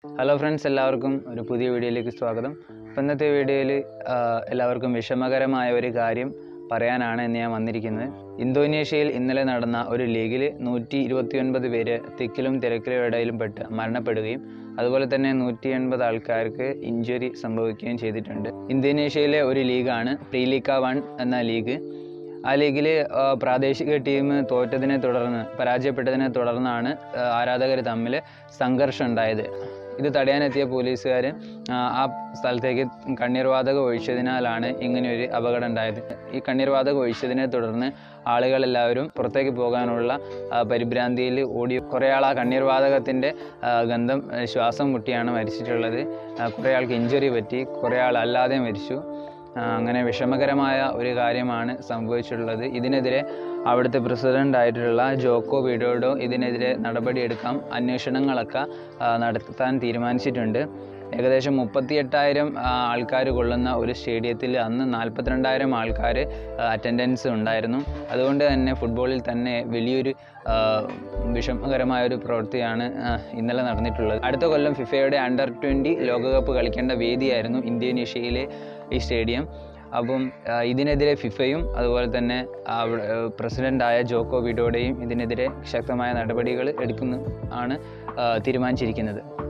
hello friends എല്ലാവർക്കും ഒരു പുതിയ വീഡിയോയിലേക്ക് സ്വാഗതം അപ്പോൾ ഇന്നത്തെ വീഡിയോയിൽ എല്ലാവർക്കും വിഷമകരമായ ഒരു കാര്യം പറയാനാണ് ഇന്ന് ഞാൻ വന്നിരിക്കുന്നത് ഇന്തോനേഷ്യയിൽ ഇന്നലെ നടന്ന ഒരു ലീഗിൽ നൂറ്റി ഇരുപത്തിയൊൻപത് പേര് തിക്കിലും തിരക്കിലും ഇടയിലും പെട്ട് മരണപ്പെടുകയും അതുപോലെ തന്നെ നൂറ്റി എൺപത് ആൾക്കാർക്ക് ഇഞ്ചുറി സംഭവിക്കുകയും ചെയ്തിട്ടുണ്ട് ഇന്തോനേഷ്യയിലെ ഒരു ലീഗാണ് പ്രീലീക്ക വൺ എന്ന ലീഗ് ആ ലീഗിൽ പ്രാദേശിക ടീം തോറ്റതിനെ തുടർന്ന് പരാജയപ്പെട്ടതിനെ തുടർന്നാണ് ആരാധകർ തമ്മിൽ സംഘർഷം ഉണ്ടായത് ഇത് തടയാനെത്തിയ പോലീസുകാർ ആ സ്ഥലത്തേക്ക് കണ്ണീർ വാതകം ഒഴിച്ചതിനാലാണ് ഇങ്ങനെയൊരു അപകടം ഉണ്ടായത് ഈ കണ്ണീർ വാതകം ഒഴിച്ചതിനെ തുടർന്ന് ആളുകളെല്ലാവരും പുറത്തേക്ക് പോകാനുള്ള ആ, പരിഭ്രാന്തിയിൽ ഓടി കുറേ ആൾ ആ കണ്ണീർ വാതകത്തിൻ്റെ ഗന്ധം ആ, ശ്വാസം മുട്ടിയാണ് മരിച്ചിട്ടുള്ളത് ആ, കുറേ ആൾക്ക് ഇഞ്ചുറി പറ്റി കുറേ ആൾ അല്ലാതെ മരിച്ചു ആ, അങ്ങനെ വിഷമകരമായ ഒരു കാര്യമാണ് സംഭവിച്ചിട്ടുള്ളത് ഇതിനെതിരെ അവിടുത്തെ പ്രസിഡൻ്റ് ആയിട്ടുള്ള ജോക്കോ വിഡോഡോ ഇതിനെതിരെ നടപടിയെടുക്കാം അന്വേഷണങ്ങളൊക്കെ ആ, നടത്താൻ തീരുമാനിച്ചിട്ടുണ്ട് ഏകദേശം മുപ്പത്തിയെട്ടായിരം ആൾക്കാർ കൊള്ളുന്ന ഒരു സ്റ്റേഡിയത്തിൽ അന്ന് നാൽപ്പത്തിരണ്ടായിരം ആൾക്കാർ അറ്റൻഡൻസ് ഉണ്ടായിരുന്നു അതുകൊണ്ട് തന്നെ ഫുട്ബോളിൽ തന്നെ വലിയൊരു ആ, വിഷമകരമായ ഒരു പ്രവൃത്തിയാണ് ആ, ഇന്നലെ നടന്നിട്ടുള്ളത് അടുത്ത കൊല്ലം ഫിഫയുടെ അണ്ടർ ട്വൻറ്റി ലോകകപ്പ് കളിക്കേണ്ട വേദിയായിരുന്നു ഇന്തോനേഷ്യയിലെ ഈ സ്റ്റേഡിയം അപ്പം ആ, ഇതിനെതിരെ ഫിഫയും അതുപോലെ തന്നെ അവിടെ പ്രസിഡൻ്റായ ജോക്കോ വിഡോഡയും ഇതിനെതിരെ ശക്തമായ നടപടികൾ എടുക്കുന്നു ആണ് ആ, തീരുമാനിച്ചിരിക്കുന്നത്